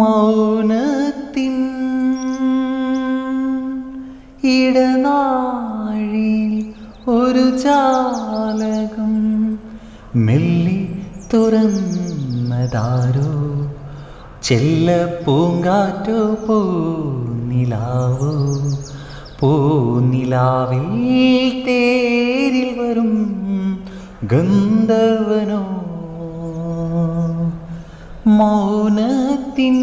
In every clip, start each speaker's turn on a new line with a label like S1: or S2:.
S1: മൗനത്തിൻ ഇടനാഴി ഒരു ജാലകം മെല്ലി തുറന്നതാരോ ചെല്ല പൂങ്കാറ്റോ പൂനിലാവോ പൂനിലാവിൽ തേരിൽ വരും ഗന്ധർവനോ മൗനത്തിൻ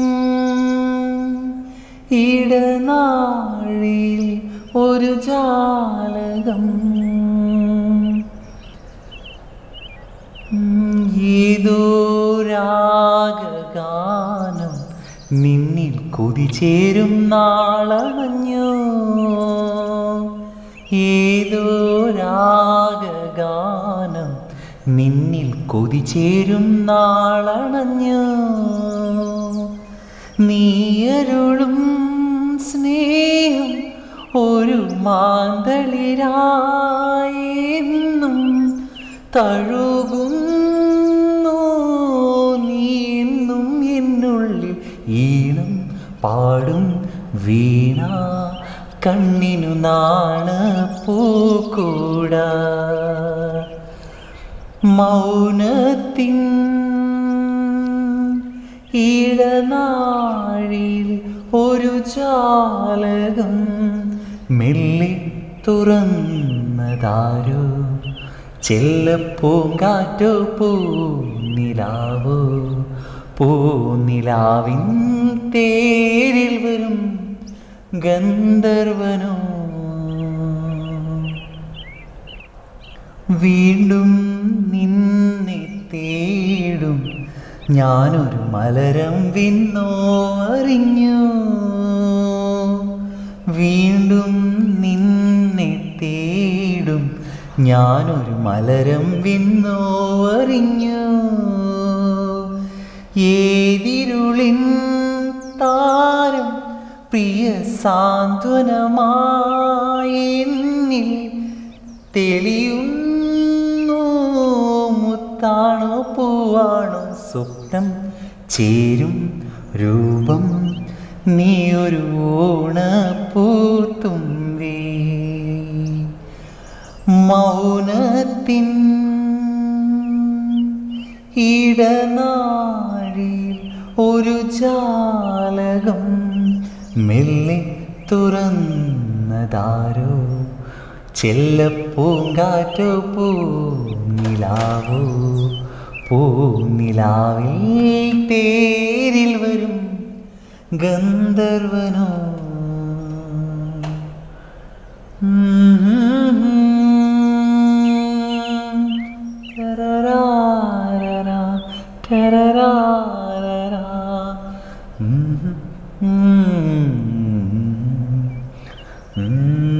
S1: ഇടനാഴിൽ ഒരു ജാലകം ഏതോ രാഗഗാനം നിന്നിൽ കുതിചേരും നാളണഞ്ഞോ ഏതോ രാഗഗാനം നിന്നിൽ കൊതിചേരും നാളണഞ്ഞോ നീയരുളും സ്നേഹം ഒരു മാന്തളിരായെന്നും തഴുകുന്നു നീന്നും എന്നുള്ളിൽ ഈണം പാടും വീണ കണ്ണിനു നാണ പൂക്കൂട മൗനത്തിൻ ഇടനാഴിൽ ഒരു ജാലകം മെല്ലെ തുറന്നതാരോ ചെല്ലപ്പൂങ്കാറ്റോ പൂനിലാവോ പൂനിലാവിൻ തേരിൽ വരും ഗന്ധർവനോ വീണ്ടും നിന്നെ തേടും ഞാനൊരു മലരം വിന്നോ അറിഞ്ഞു വീണ്ടും നിന്നെ തേടും ഞാനൊരു മലരം വിന്നോ അറിഞ്ഞു ഏതിരുളിൻ താരം പ്രിയ സാന്ത്വനമായെന്നിൽ തെളിയുന്നു മുത്താണോ പൂവാണോ സ്വപ്നം ചേരും രൂപം നീ ഒരു ഓണപ്പൂത്തുമ്പി മൗനത്തിൻ ഇടനാഴിൽ ഒരു ജാലകം മെല്ലെ തുറന്നതാരോ ചെല്ലപ്പൂങ്കാറ്റോ പൂനിലാവോ പൂനിലാവിൽ തേരിൽ വരും ഗന്ധർവനോ തരരാരരാ, തരരാരരാ. ഉം. ഉം. ഉം.